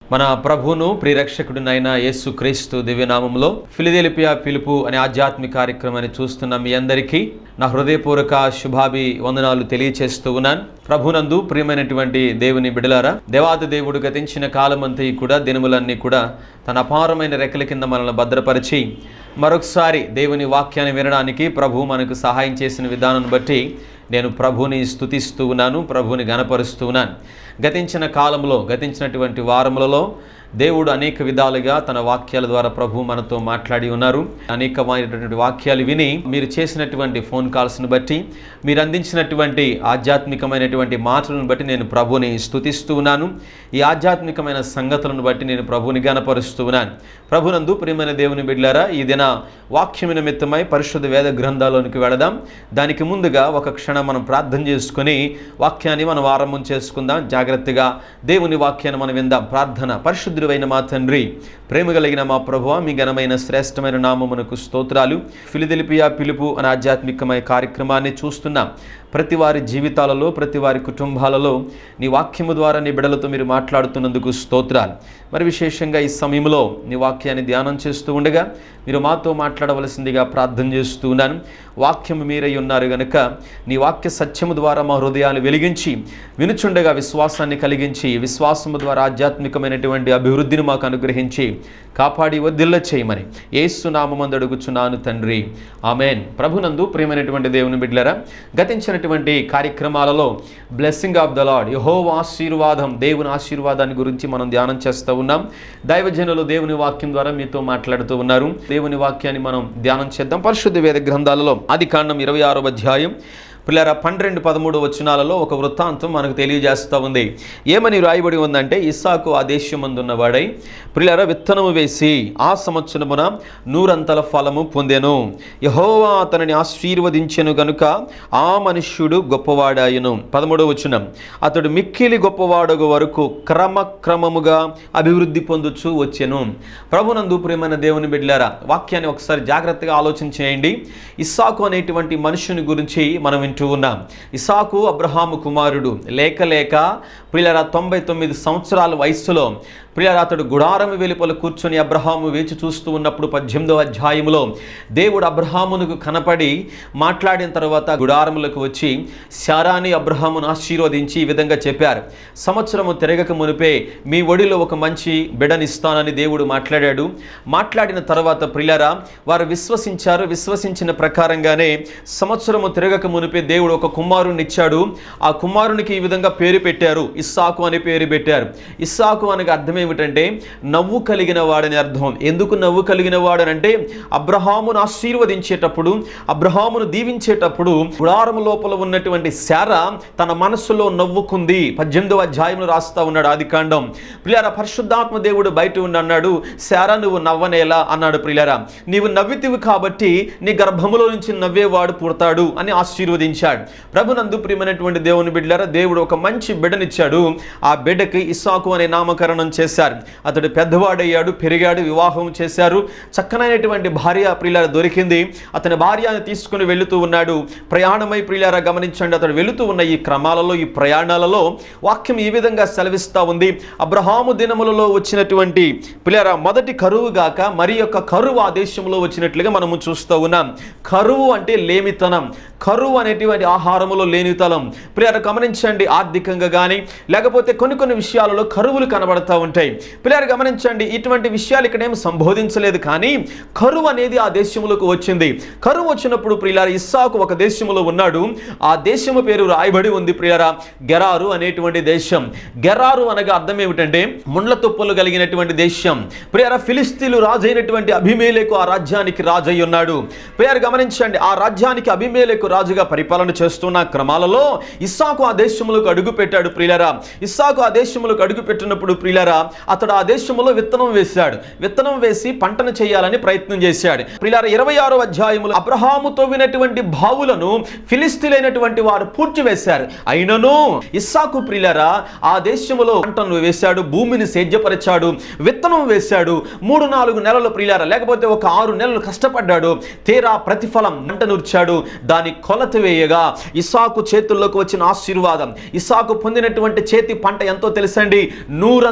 మన ప్రభువును ప్రియరక్షకుడినైన యేసు క్రీస్తు దివ్యనామంలో ఫిలిదెలిపియా పిలుపు అనే ఆధ్యాత్మిక కార్యక్రమాన్ని చూస్తున్న మీ అందరికీ నా హృదయపూర్వక శుభాభి వందనాలు తెలియచేస్తూ ఉన్నాను ప్రభునందు ప్రియమైనటువంటి దేవుని బిడలారా దేవాది దేవుడు గతించిన కాలమంతా కూడా దినములన్నీ కూడా తన అపారమైన రెక్కల కింద మనల్ని భద్రపరిచి మరొకసారి దేవుని వాక్యాన్ని వినడానికి ప్రభు మనకు సహాయం చేసిన విధానాన్ని బట్టి నేను ప్రభుని స్తుతిస్తూ ఉన్నాను ప్రభుని గనపరుస్తూ ఉన్నాను గతించిన కాలంలో గతించినటువంటి వారములలో దేవుడు అనేక విధాలుగా తన వాక్యాల ద్వారా ప్రభు మనతో మాట్లాడి ఉన్నారు అనేకమైనటువంటి వాక్యాలు విని మీరు చేసినటువంటి ఫోన్ కాల్స్ని బట్టి మీరు అందించినటువంటి ఆధ్యాత్మికమైనటువంటి మాటలను బట్టి నేను ప్రభుని స్తుతిస్తూ ఉన్నాను ఈ ఆధ్యాత్మికమైన సంగతులను బట్టి నేను ప్రభుని గనపరుస్తూ ఉన్నాను ప్రభునందు ప్రియమైన దేవుని బిడ్లారా ఈ దిన వాక్యం నిమిత్తమై పరిశుద్ధ వేద గ్రంథాల్లోనికి వెళదాం దానికి ముందుగా ఒక క్షణం మనం ప్రార్థన చేసుకుని వాక్యాన్ని మనం ఆరంభం చేసుకుందాం జాగ్రత్తగా దేవుని వాక్యాన్ని మనం విందాం ప్రార్థన పరిశుద్ధుడైన మా తండ్రి ప్రేమ కలిగిన మా ప్రభువ మీ ఘనమైన శ్రేష్టమైన నామమునకు స్తోత్రాలు ఫిలిదెలిపియా పిలుపు అనే ఆధ్యాత్మికమైన కార్యక్రమాన్ని చూస్తున్నాం ప్రతి వారి జీవితాలలో ప్రతి వారి కుటుంబాలలో నీ వాక్యము ద్వారా నీ బిడలతో మీరు మాట్లాడుతున్నందుకు స్తోత్రాలు మరి విశేషంగా ఈ సమయంలో నీ వాక్యాన్ని ధ్యానం చేస్తూ ఉండగా మీరు మాతో మాట్లాడవలసిందిగా ప్రార్థన చేస్తూ ఉన్నాను వాక్యము మీరై ఉన్నారు గనుక నీ వాక్య సత్యము ద్వారా మా హృదయాలు వెలిగించి వినుచుండగా విశ్వాసాన్ని కలిగించి విశ్వాసము ద్వారా ఆధ్యాత్మికమైనటువంటి అభివృద్ధిని మాకు అనుగ్రహించి కాపాడి వదిల్ల చేయమని ఏసు నామందు అడుగుచున్నాను తండ్రి ఆమెన్ ప్రభునందు ప్రియమైనటువంటి దేవుని బిడ్డలరా గతించినటువంటి కార్యక్రమాలలో బ్లెస్సింగ్ ఆఫ్ ద లాడ్ యహో ఆశీర్వాదం దేవుని ఆశీర్వాదాన్ని గురించి మనం ధ్యానం చేస్తూ ఉన్నాం దైవజనులు దేవుని వాక్యం ద్వారా మీతో మాట్లాడుతూ ఉన్నారు దేవుని వాక్యాన్ని మనం ధ్యానం చేద్దాం పరిశుద్ధ వేద గ్రంథాలలో ఆది కాండం ఇరవై ఆరో అధ్యాయం పిల్లర పన్నెండు పదమూడు వచనాలలో ఒక వృత్తాంతం మనకు తెలియజేస్తూ ఉంది ఏమని రాయబడి ఉందంటే ఇస్సాకు ఆ దేశమందున్నవాడై పిల్లర విత్తనము వేసి ఆ సంవత్సరమున నూరంతల ఫలము పొందెను యహోవా అతనిని ఆశీర్వదించెను గనుక ఆ మనుష్యుడు గొప్పవాడాయను పదమూడవ వచనం అతడు మిక్కిలి గొప్పవాడగు వరకు క్రమక్రమముగా అభివృద్ధి పొందుచు వచ్చెను ప్రభునందు ప్రియమైన దేవుని బిడ్డారా వాక్యాన్ని ఒకసారి జాగ్రత్తగా ఆలోచన చేయండి ఇస్సాకు అనేటువంటి మనుషుని గురించి మనం వింటూ ఉన్నాం ఇసాకు అబ్రహాము కుమారుడు లేక లేక పిల్లల తొంభై తొమ్మిది సంవత్సరాల వయస్సులో ప్రియారు అతడు గుడారం వెలుపల కూర్చొని అబ్రహాము వేచి చూస్తూ ఉన్నప్పుడు పద్దెనిమిదవ అధ్యాయంలో దేవుడు అబ్రహామునకు కనపడి మాట్లాడిన తర్వాత గుడారములకు వచ్చి శారాని అబ్రహామును ఆశీర్వదించి ఈ విధంగా చెప్పారు సంవత్సరము తిరగక మునిపే మీ ఒడిలో ఒక మంచి బిడనిస్తానని దేవుడు మాట్లాడాడు మాట్లాడిన తర్వాత ప్రిలరా వారు విశ్వసించారు విశ్వసించిన ప్రకారంగానే సంవత్సరము తిరగక మునిపే దేవుడు ఒక కుమారుని ఇచ్చాడు ఆ కుమారునికి ఈ విధంగా పేరు పెట్టారు ఇస్సాకు అని పేరు పెట్టారు ఇస్సాకు అనగా అర్థం ఏమిటంటే నవ్వు కలిగిన వాడని అర్థం ఎందుకు నవ్వు కలిగిన వాడనంటే అబ్రహామును ఆశీర్వదించేటప్పుడు అబ్రహామును దీవించేటప్పుడు గుడారము లోపల ఉన్నటువంటి శార తన మనస్సులో నవ్వుకుంది పద్దెనిమిదవ అధ్యాయంలో రాస్తా ఉన్నాడు ఆది కాండం ప్రియారా పరిశుద్ధాత్మ దేవుడు బయట ఉండి అన్నాడు శారా నువ్వు నవ్వనేలా అన్నాడు ప్రియారా నీవు నవ్వితివి కాబట్టి నీ గర్భములో నుంచి నవ్వేవాడు పుడతాడు అని ఆశీర్వదించాడు ప్రభునందు ప్రియమైనటువంటి దేవుని బిడ్డారా దేవుడు ఒక మంచి బిడ్డనిచ్చాడు ఆ బిడ్డకి ఇస్సాకు అనే నామకరణం చేశారు అతడు పెద్దవాడయ్యాడు పెరిగాడు వివాహం చేశారు చక్కనైనటువంటి భార్య ప్రియులార దొరికింది అతని భార్యను తీసుకుని వెళుతూ ఉన్నాడు ప్రయాణమై ప్రియులారా గమనించండి అతడు వెళుతూ ఉన్న ఈ క్రమాలలో ఈ ప్రయాణాలలో వాక్యం ఈ విధంగా సెలవిస్తూ ఉంది అబ్రహాము దినములలో వచ్చినటువంటి పిల్లరా మొదటి కరువు గాక మరి యొక్క కరువు ఆ దేశంలో వచ్చినట్లుగా మనము చూస్తూ ఉన్నాం కరువు అంటే లేమితనం కరువు అనేటువంటి ఆహారములో లేనితనం ప్రియారు గమనించండి ఆర్థికంగా కానీ లేకపోతే కొన్ని కొన్ని విషయాలలో కరువులు కనబడతా ఉంటాయి పిల్లలు గమనించండి ఇటువంటి విషయాలు ఇక్కడ ఏం సంబోధించలేదు కానీ కరువు అనేది ఆ దేశములకు వచ్చింది కరువు వచ్చినప్పుడు ప్రియులార ఇస్సాకు ఒక దేశములో ఉన్నాడు ఆ దేశము పేరు రాయబడి ఉంది ప్రియులారా గెరారు అనేటువంటి దేశం గెరారు అనగా అర్థం ఏమిటంటే ముండ్ల తుప్పలు కలిగినటువంటి దేశం ప్రియార ఫిలిస్తీన్లు రాజైనటువంటి అభిమేలకు ఆ రాజ్యానికి రాజై ఉన్నాడు ప్రియారు గమనించండి ఆ రాజ్యానికి అభిమేలకు రాజుగా పరిపాలన చేస్తున్న క్రమాలలో ఇస్సాకు ఆ దేశములకు అడుగు పెట్టాడు ప్రియులరా ఇస్సాకు ఆ దేశములకు అడుగు పెట్టినప్పుడు ప్రియులరా అతడు ఆ దేశములో విత్తనం వేశాడు విత్తనం వేసి పంటను చేయాలని ప్రయత్నం చేశాడు ప్రియులారా ఇరవై ఆరో అధ్యాయములు అబ్రహాము తవ్వినటువంటి బావులను ఫిలిస్తీలైనటువంటి వారు పూడ్చి వేశారు అయినను ఇస్సాకు ప్రియులరా ఆ దేశములో పంటను వేశాడు భూమిని సేద్యపరిచాడు విత్తనం వేశాడు మూడు నాలుగు నెలలు ప్రియులారా లేకపోతే ఒక ఆరు నెలలు కష్టపడ్డాడు తీరా ప్రతిఫలం మంట నూర్చాడు దాని కొలత వేయగా ఇసాకు చేతుల్లోకి వచ్చిన ఆశీర్వాదం ఇసాకు పొందినటువంటి చేతి పంట ఎంతో తెలుసండి నూరంతల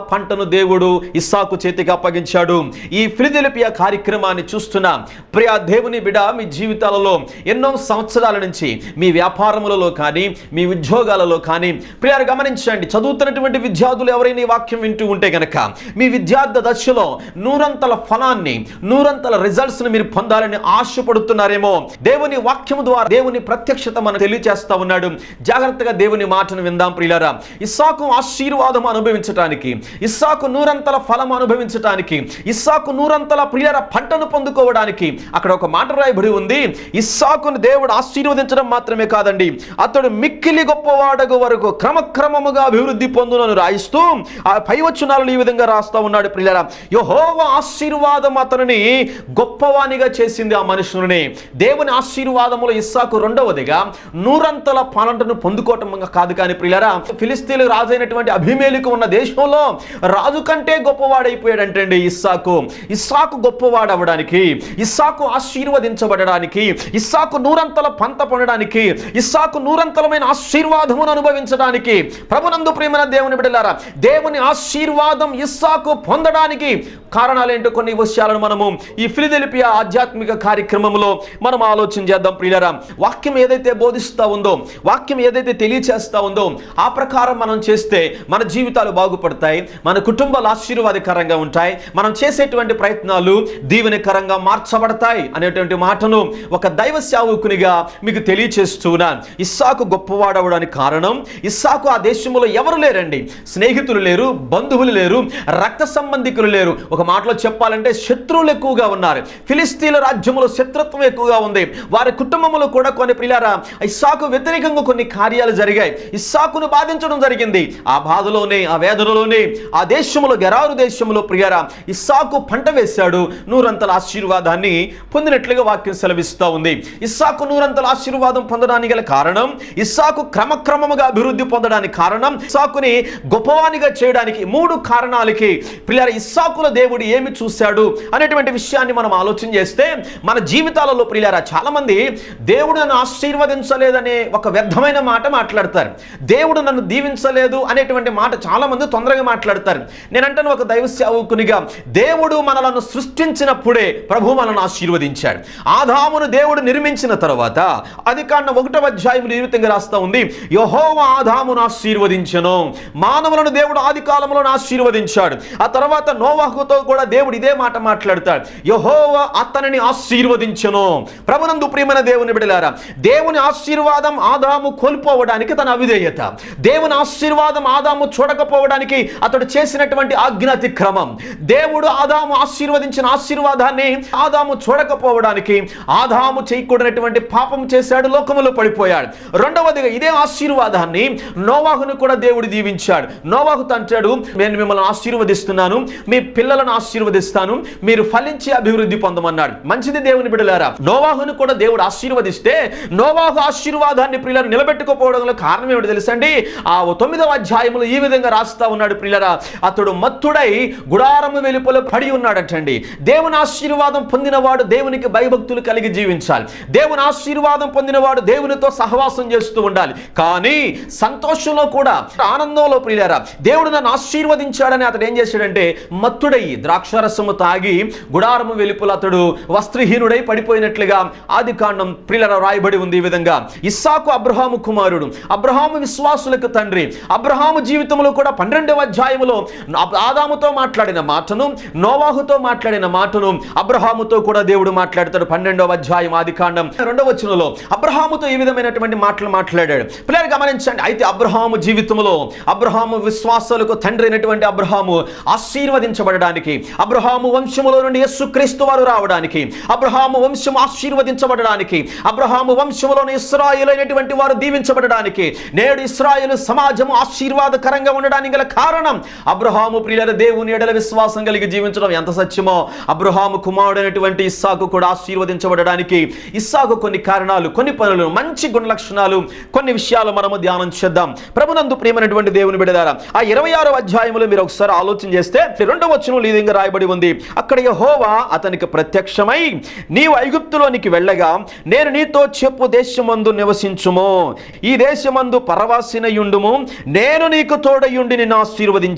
పంటను దేవుడు ఇస్సాకు చేతికి అప్పగించాడు ఈ ఫిలిదెలిపియా కార్యక్రమాన్ని చూస్తున్న ప్రియా దేవుని బిడ మీ జీవితాలలో ఎన్నో సంవత్సరాల నుంచి మీ వ్యాపారములలో కానీ మీ ఉద్యోగాలలో కానీ ప్రియారు గమనించండి చదువుతున్నటువంటి విద్యార్థులు ఎవరైనా ఈ వాక్యం వింటూ ఉంటే గనక మీ విద్యార్థి దశలో నూరంతల ఫలాన్ని నూరంతల రిజల్ట్స్ ని మీరు పొందాలని ఆశపడుతున్నారేమో దేవుని వాక్యము ద్వారా దేవుని ప్రత్యక్షత మనం తెలియజేస్తా ఉన్నాడు జాగ్రత్తగా దేవుని మాటను విందాం ప్రియులారా ఇస్సాకు ఆశీర్వాదం అనుభవించటానికి ఇస్సాకు నూరంతల ఫలం అనుభవించటానికి ఇస్సాకు నూరంతల ప్రియుల పంటను పొందుకోవడానికి అక్కడ ఒక మాట రాయబడి ఉంది ఇస్సాకును దేవుడు ఆశీర్వదించడం మాత్రమే కాదండి అతడు మిక్కిలి గొప్పవాడగు వరకు క్రమక్రమముగా అభివృద్ధి పొందునని రాయిస్తూ ఆ పై వచనాలను ఈ విధంగా రాస్తా ఉన్నాడు ప్రియులరా యహోవ ఆశీర్వాదం అతనిని గొప్పవానిగా చేసింది ఆ మనుషుని దేవుని ఆశీర్వాదములో ఇస్సాకు రెండవదిగా నూరంతల పంటను పొందుకోవటం కాదు కానీ ప్రియులరా ఫిలిస్తీన్లు రాజైనటువంటి అభిమేలికు ఉన్న దేశంలో రాజు కంటే గొప్పవాడైపోయాడంటే అండి ఇస్సాకు ఇస్సాకు గొప్పవాడు అవ్వడానికి ఇస్సాకు ఆశీర్వదించబడడానికి ఇస్సాకు నూరంతల పంట పొందడానికి ఇస్సాకు నూరంతలమైన ఆశీర్వాదమును అనుభవించడానికి ప్రభునందు ప్రేమైన దేవుని బిడ్డలారా దేవుని ఆశీర్వాదం ఇస్సాకు పొందడానికి కారణాలు ఏంటో కొన్ని విషయాలను మనము ఈ ఫిలిదెలిపియా ఆధ్యాత్మిక కార్యక్రమంలో మనం ఆలోచన చేద్దాం ప్రియులరా వాక్యం ఏదైతే బోధిస్తా ఉందో వాక్యం ఏదైతే తెలియచేస్తా ఉందో ఆ ప్రకారం మనం చేస్తే మన జీవితాలు బాగుపడతాయి మన కుటుంబాలు ఆశీర్వాదకరంగా ఉంటాయి మనం చేసేటువంటి ప్రయత్నాలు దీవెనకరంగా మార్చబడతాయి అనేటువంటి మాటను ఒక దైవ సేవకునిగా మీకు తెలియచేస్తున్నాను ఇస్సాకు గొప్పవాడవడానికి కారణం ఇస్సాకు ఆ దేశంలో ఎవరు లేరండి స్నేహితులు లేరు బంధువులు లేరు రక్త సంబంధికులు లేరు ఒక మాటలో చెప్పాలంటే శత్రువులు ఎక్కువగా ఉన్నారు ఫిలిస్తీన్ల రాజ్యంలో శత్రుత్వం ఎక్కువగా ఉంది వారి కుటుంబంలో కూడా కొన్ని ప్రియారా ఇస్సాకు వ్యతిరేకంగా కొన్ని కార్యాలు జరిగాయి ఇస్సాకును బాధించడం జరిగింది ఆ బాధలోనే ఆ వేదనలోనే ఆ దేశంలో గెరారు దేశంలో ప్రియారా ఇస్సాకు పంట వేశాడు నూరంతల ఆశీర్వాదాన్ని పొందినట్లుగా వాక్యం సెలవిస్తూ ఉంది ఇస్సాకు నూరంతల ఆశీర్వాదం పొందడానికి గల కారణం ఇస్సాకు క్రమక్రమముగా అభివృద్ధి పొందడానికి కారణం ఇస్సాకుని గొప్పవానిగా చేయడానికి మూడు కారణాలకి ప్రియార ఇస్సాకుల దేవుడు ఏమి చూశాడు అనేటువంటి విషయాన్ని మనం ఆలోచన చేస్తే మన జీవితాలలో ప్రియారా చాలా మంది దేవుడు నన్ను ఆశీర్వదించలేదనే ఒక వ్యర్థమైన మాట మాట్లాడతారు దేవుడు నన్ను దీవించలేదు అనేటువంటి మాట చాలా మంది తొందరగా మాట్లాడతారు నేనంటాను ఒక దైవ సేవకునిగా దేవుడు మనలను సృష్టించినప్పుడే ప్రభు మనల్ని ఆశీర్వదించాడు ఆదామును దేవుడు నిర్మించిన తర్వాత అది కాండ ఒకటవ అధ్యాయం ఈ విధంగా రాస్తా ఉంది యహోవ ఆదామును ఆశీర్వదించను మానవులను దేవుడు ఆది కాలంలో ఆశీర్వదించాడు ఆ తర్వాత నోవాహుతో కూడా దేవుడు ఇదే మాట మాట్లాడతాడు యహోవ అతనిని ఆశీర్వదించను ప్రభునందు ప్రియమైన దేవుని బిడలారా దేవుని ఆశీర్వాదం ఆదాము కోల్పోవడానికి తన అవిధేయత దేవుని ఆశీర్వాదం ఆదాము చూడకపోవడానికి అతడు చేసినటువంటి ఆజ్ఞాతిక్రమం దేవుడు ఆదాము ఆశీర్వదించిన ఆశీర్వాదాన్ని ఆదాము చూడకపోవడానికి ఆదాము చేయకూడనటువంటి పాపం చేశాడు లోకములో పడిపోయాడు రెండవదిగా ఇదే ఆశీర్వాదాన్ని నోవాహును కూడా దేవుడు దీవించాడు నోవాహుతో అంటాడు నేను మిమ్మల్ని ఆశీర్వదిస్తున్నాను మీ పిల్లలను ఆశీర్వదిస్తాను మీరు ఫలించి అభివృద్ధి పొందమన్నాడు మంచిది దేవుని బిడలారా నోవాహును కూడా దేవుడు ఆశీర్వదిస్తే నోవాహు ఆశీర్వాదాన్ని ప్రియులను నిలబెట్టుకోపోవడంలో కారణం ఏమిటి తెలుసండి ఆ తొమ్మిదవ అధ్యాయములో ఈ విధంగా రాస్తా ఉన్నాడు ప్రియులరా అతడు మత్తుడై గుడారము వెలుపల పడి ఉన్నాడటండి దేవుని ఆశీర్వాదం పొందినవాడు దేవునికి భయభక్తులు కలిగి జీవించాలి దేవుని ఆశీర్వాదం పొందినవాడు దేవునితో సహవాసం చేస్తూ ఉండాలి కానీ సంతోషంలో కూడా ఆనందంలో ప్రియులారా దేవుడు నన్ను ఆశీర్వదించాడని అతడు ఏం చేశాడంటే మత్తుడయి ద్రాక్షరసము తాగి గుడారము వెలుపల అతడు వస్త్రహీనుడై పడిపోయినట్లుగా ఆది కాండం ప్రియుల రాయబడి ఉంది ఈ విధంగా ఇస్సాకు అబ్రహాము కుమారుడు అబ్రహాము విశ్వాసులకు తండ్రి అబ్రహాము జీవితంలో కూడా పన్నెండవ అధ్యాయములో ఆదాముతో మాట్లాడిన మాటను నోవాహుతో మాట్లాడిన మాటను అబ్రహాముతో కూడా దేవుడు మాట్లాడతాడు పన్నెండవ అధ్యాయం ఆది కాండం రెండవ వచనంలో అబ్రహాముతో ఈ విధమైనటువంటి మాటలు మాట్లాడాడు పిల్లలు గమనించండి అయితే అబ్రహాము జీవితంలో అబ్రహాము విశ్వాసాలకు తండ్రి అయినటువంటి అబ్రహాము ఆశీర్వదించబడడానికి అబ్రహాము వంశములో నుండి యేసుక్రీస్తు వారు రావడానికి అబ్రహాము వంశం ఆశీర్వదించబడడానికి అబ్రహాము వంశములోని ఇస్రాయేల్ అయినటువంటి వారు దీవించబడడానికి నేడు ఇస్రాయేల్ సమాజం ఆశీర్వాదకరంగా ఉండడానికి గల కారణం అబ్రహాము ప్రియుల దేవుని ఎడల విశ్వాసం కలిగి జీవించడం ఎంత సత్యమో అబ్రహాము కుమారుడైనటువంటి ఇస్సాకు కూడా ఆశీర్వదించబడడానికి ఇస్సాకు కొన్ని కారణాలు కొన్ని పనులు మంచి గుణ లక్షణాలు కొన్ని విషయాలు మనము ధ్యానం చేద్దాం ప్రభునందు ప్రియమైనటువంటి దేవుని బిడదారా ఆ ఇరవై ఆరో అధ్యాయంలో మీరు ఒకసారి ఆలోచన చేస్తే రెండవ వచనం ఈ విధంగా రాయబడి ఉంది అక్కడ యెహోవా అతనికి ప్రత్యక్షమై నీవు ఐగుప్తులోనికి వెళ్ళగా నేను నీతో చెప్పు దేశమందు నివసించుము ఈ దేశమందు పరవాసిన యుండుము నేను నీకు తోడయుండి నిన్ను ఆశీర్వదించి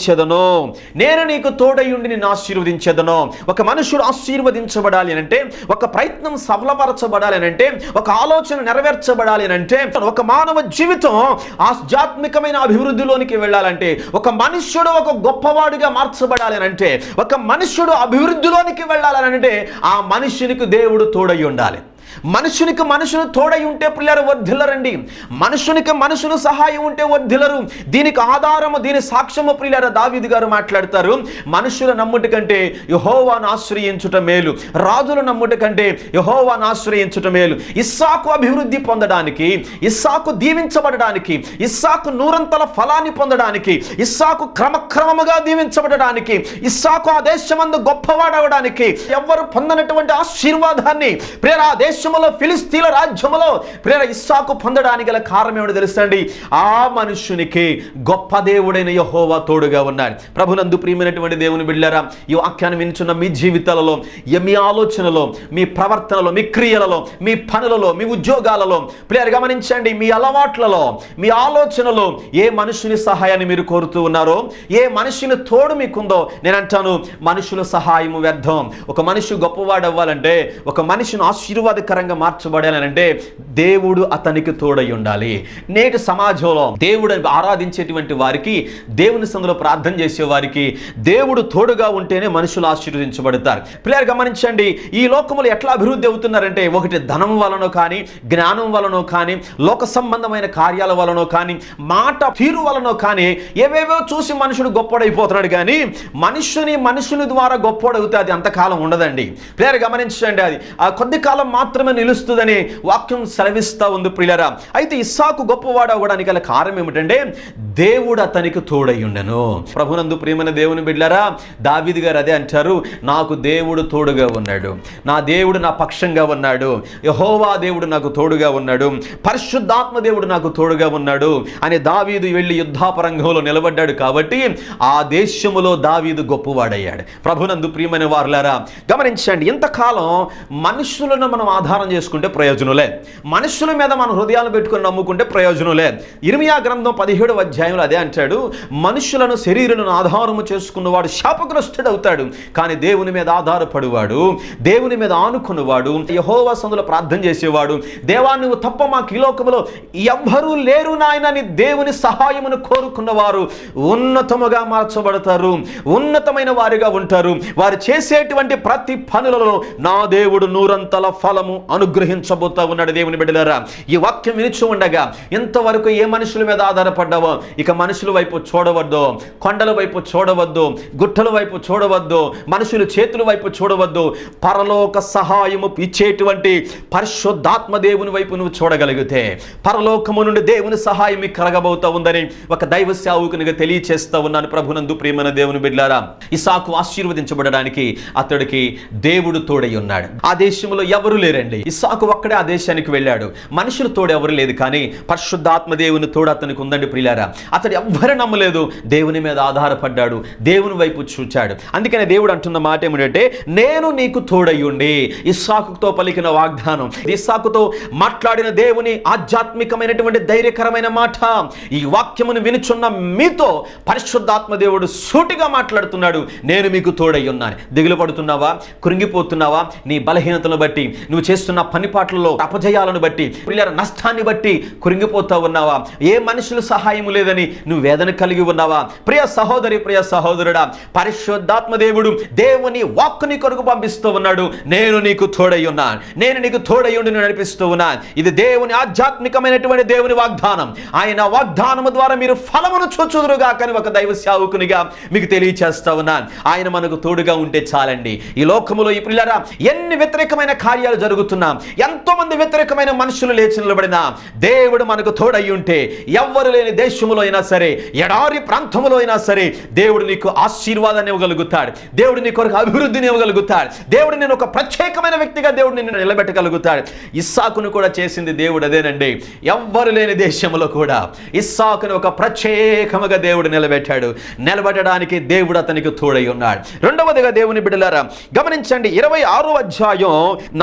ఆశీర్వదించదను నేను నీకు తోడయుండి నిన్ను ఆశీర్వదించదను ఒక మనుషుడు ఆశీర్వదించబడాలి అని అంటే ఒక ప్రయత్నం సఫలపరచబడాలి అని అంటే ఒక ఆలోచన నెరవేర్చబడాలి అని అంటే ఒక మానవ జీవితం ఆధ్యాత్మికమైన అభివృద్ధిలోనికి వెళ్ళాలంటే ఒక మనుష్యుడు ఒక గొప్పవాడిగా మార్చబడాలి అని అంటే ఒక మనుష్యుడు అభివృద్ధిలోనికి వెళ్ళాలని అంటే ఆ మనుష్యునికి దేవుడు తోడై ఉండాలి మనుషునికి మనుషులు తోడై ఉంటే పిల్లలు వర్ధిల్లరండి మనుషునికి మనుషులు సహాయం ఉంటే వర్ధిల్లరు దీనికి ఆధారము దీని సాక్ష్యము ప్రియులార దావీదు గారు మాట్లాడతారు మనుషుల నమ్ముట కంటే యహోవాను ఆశ్రయించుట మేలు రాజుల నమ్ముట కంటే యహోవాను ఆశ్రయించుట మేలు ఇస్సాకు అభివృద్ధి పొందడానికి ఇస్సాకు దీవించబడడానికి ఇస్సాకు నూరంతల ఫలాన్ని పొందడానికి ఇస్సాకు క్రమక్రమముగా దీవించబడడానికి ఇస్సాకు ఆ దేశమందు గొప్పవాడవడానికి ఎవ్వరు పొందనటువంటి ఆశీర్వాదాన్ని ప్రేర ఆ దేశములో ఫిలిస్తీన్ల రాజ్యములో ప్రేర ఇస్సాకు పొందడానికి గల కారణం ఏమిటో తెలుసండి ఆ మనుషునికి గొప్ప దేవుడైన యహోవా తోడుగా ఉన్నాడు ప్రభునందు ప్రియమైనటువంటి దేవుని బిళ్ళారా ఈ వాక్యాన్ని వినుచున్న మీ జీవితాలలో ఈ మీ ఆలోచనలో మీ ప్రవర్తనలో మీ క్రియలలో మీ పనులలో మీ ఉద్యోగాలలో ప్రియర్ గమనించండి మీ అలవాట్లలో మీ ఆలోచనలో ఏ మనుషుని సహాయాన్ని మీరు కోరుతూ ఉన్నారో ఏ మనుషుని తోడు మీకుందో నేను అంటాను మనుషుల సహాయము వ్యర్థం ఒక మనిషి గొప్పవాడు అవ్వాలంటే ఒక మనిషిని ఆశీర్వాదకరంగా మార్చబడాలి అంటే దేవుడు అతనికి తోడై ఉండాలి నేటి సమాజంలో దేవుడు ఆరాధించేటువంటి వారికి దేవుని సందులో ప్రార్థన చేసే వారికి దేవుడు తోడుగా ఉంటేనే మనుషులు ఆశీర్వదించబడతారు పిల్లలు గమనించండి ఈ లోకములు ఎట్లా అభివృద్ధి అవుతున్నారంటే ఒకటి ధనం వలనో కానీ జ్ఞానం వలనో కానీ లోక సంబంధమైన కార్యాల వలనో కానీ మాట తీరు వలనో కానీ ఏవేవో చూసి మనుషుడు గొప్పడైపోతున్నాడు కానీ మనుషుని మనుషుని ద్వారా గొప్పడవుతే అది అంతకాలం ఉండదండి ప్రియర్ గమనించండి అది ఆ కొద్ది కాలం మాత్రమే నిలుస్తుందని వాక్యం సెలవిస్తా ఉంది ప్రియులరా అయితే ఇస్సాకు గొప్పవాడు అవ్వడానికి గల కారణం ఏమిటంటే దేవుడు అతనికి తోడై ఉండెను ప్రభునందు ప్రియమైన దేవుని బిడ్డరా దావీదు గారు అదే అంటారు నాకు దేవుడు తోడుగా ఉన్నాడు నా దేవుడు నా పక్షంగా ఉన్నాడు యహోవా దేవుడు నాకు తోడుగా ఉన్నాడు పరిశుద్ధాత్మ దేవుడు నాకు తోడుగా ఉన్నాడు అని దావీదు వెళ్ళి యుద్ధాపరంగంలో నిలబడ్డాడు కాబట్టి ఆ దేశములో దావీదు గొప్పవాడయ్యాడు ప్రభునందు ప్రియమైన వారులారా గమనించండి ఇంతకాలం మనుషులను మనం ఆధారం చేసుకుంటే ప్రయోజనం లేదు మనుషుల మీద మన హృదయాలు పెట్టుకుని నమ్ముకుంటే ప్రయోజనం లేదు ఇర్మియా గ్రంథం పదిహేడు అధ్యాయంలో అదే అంటాడు మనుషులను శరీరులను ఆధారము చేసుకున్నవాడు శాపగ్రస్తుడు అవుతాడు కానీ దేవుని మీద ఆధారపడువాడు దేవుని మీద ఆనుకున్నవాడు యహోవా సందులో ప్రార్థన చేసేవాడు దేవా నువ్వు తప్ప మాకు ఈ లోకములో ఎవ్వరూ లేరు నాయనని దేవుని సహాయమును కోరుకున్నవారు ఉన్నతముగా మార్చబడతారు ఉన్నతమైన వారిగా ఉంటారు వారు చేసేటువంటి ప్రతి పనులలో నా దేవుడు నూరంతల ఫలము అనుగ్రహించబోతా ఉన్నాడు దేవుని బిడ్డలారా ఈ వాక్యం వినిచు ఉండగా ఇంతవరకు ఏ మనుషుల మీద ఆధారపడ్డావో ఇక మనుషుల వైపు చూడవద్దు కొండల వైపు చూడవద్దు గుట్టల వైపు చూడవద్దు మనుషుల చేతుల వైపు చూడవద్దు పరలోక సహాయము ఇచ్చేటువంటి పరిశుద్ధాత్మ దేవుని వైపు నువ్వు చూడగలిగితే పరలోకము నుండి దేవుని సహాయం మీకు కలగబోతా ఉందని ఒక దైవ సేవకునిగా తెలియచేస్తా ఉన్నాను ప్రభునందు ప్రియమైన దేవుని బిడ్లారా ఇసాకు ఆశీర్వదించబడడానికి అతడికి దేవుడు తోడై ఉన్నాడు ఆ దేశంలో ఎవరు లేరండి ఇసాకు ఒక్కడే ఆ దేశానికి వెళ్ళాడు మనుషులు తోడు ఎవరు లేదు కానీ పరిశుద్ధాత్మ దేవుని తోడు అతనికి ఉందండి ప్రియులారా అతడు ఎవ్వరు నమ్మలేదు దేవుని మీద ఆధారపడ్డాడు దేవుని వైపు చూచాడు అందుకనే దేవుడు అంటున్న మాట ఏమిటంటే నేను నీకు తోడయ్యుండి ఇస్సాకుతో పలికిన వాగ్దానం ఇస్సాకుతో మాట్లాడిన దేవుని ఆధ్యాత్మికమైనటువంటి ధైర్యకరమైన మాట ఈ వాక్యమును వినుచున్న మీతో పరిశుద్ధాత్మ దేవుడు సూటిగా మాట్లాడుతున్నాడు నేను మీకు తోడై ఉన్నాను దిగులు పడుతున్నావా కృంగిపోతున్నావా నీ బలహీనతను బట్టి నువ్వు చేస్తున్న పనిపాట్లలో అపజయాలను బట్టి పిల్లల నష్టాన్ని బట్టి కృంగిపోతా ఉన్నావా ఏ మనుషులు సహాయం లేదని నువ్వు వేదన కలిగి ఉన్నావా ప్రియ సహోదరి ప్రియ సహోదరుడా పరిశుద్ధాత్మ దేవుడు దేవుని వాక్కుని కొరకు పంపిస్తూ ఉన్నాడు నేను నీకు తోడై ఉన్నాను నేను నీకు తోడై ఉండి నిన్ను నడిపిస్తూ ఉన్నాను ఇది దేవుని ఆధ్యాత్మికమైనటువంటి దేవుని వాగ్దానం ఆయన వాగ్దానము ద్వారా మీరు ఫలమును చూచుదురుగా కానీ ఒక దైవ సేవకునిగా మీకు తెలియచేస్తా ఉన్నాను ఆయన మనకు తోడుగా ఉంటే చాలండి ఈ లోకములో ఈ పిల్లరా ఎన్ని వ్యతిరేకమైన కార్యాలు జరుగుతున్నా ఎంతో మంది వ్యతిరేకమైన మనుషులు లేచి నిలబడినా దేవుడు మనకు తోడై ఉంటే ఎవ్వరు లేని దేశములో అయినా సరే ఎడారి ప్రాంతములో అయినా సరే దేవుడు నీకు ఆశీర్వాదాన్ని ఇవ్వగలుగుతాడు దేవుడు నీ కొరకు అభివృద్ధిని ఇవ్వగలుగుతాడు దేవుడు నేను ఒక ప్రత్యేకమైన వ్యక్తిగా దేవుడు నిన్ను నిలబెట్టగలుగుతాడు ఇస్సాకును కూడా చేసింది దేవుడు అదేనండి ఎవ్వరు లేని దేశంలో కూడా ఇస్సాకును ఒక ప్రత్యేకముగా దేవుడు నిలబెట్టాడు నిలబెట్టడానికి దేవుడు అతనికి తోడై ఉన్నాడు రెండవదిగా దేవుని బిడ్డలారా గమనించండి ఇరవై ఆరో అధ్యాయం నాలుగో వచ్చి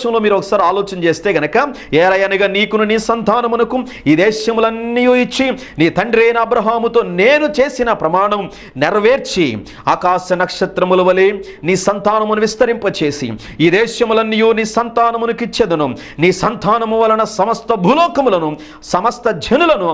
వచనంలో మీరు ఒకసారి ఆలోచన చేస్తే గనక ఏలయనగా నీకును నీ సంతానమునకు ఈ దేశములన్నీ ఇచ్చి నీ తండ్రి అయిన అబ్రహాముతో నేను చేసిన ప్రమాణం నెరవేర్చి ఆకాశ నక్షత్రముల వలె నీ సంతానమును విస్తరింపచేసి ఈ దేశములన్నీ నీ సంతానమునకిచ్చెదను నీ సంతానము వలన సమస్త భూలోకములను సమస్త జనులను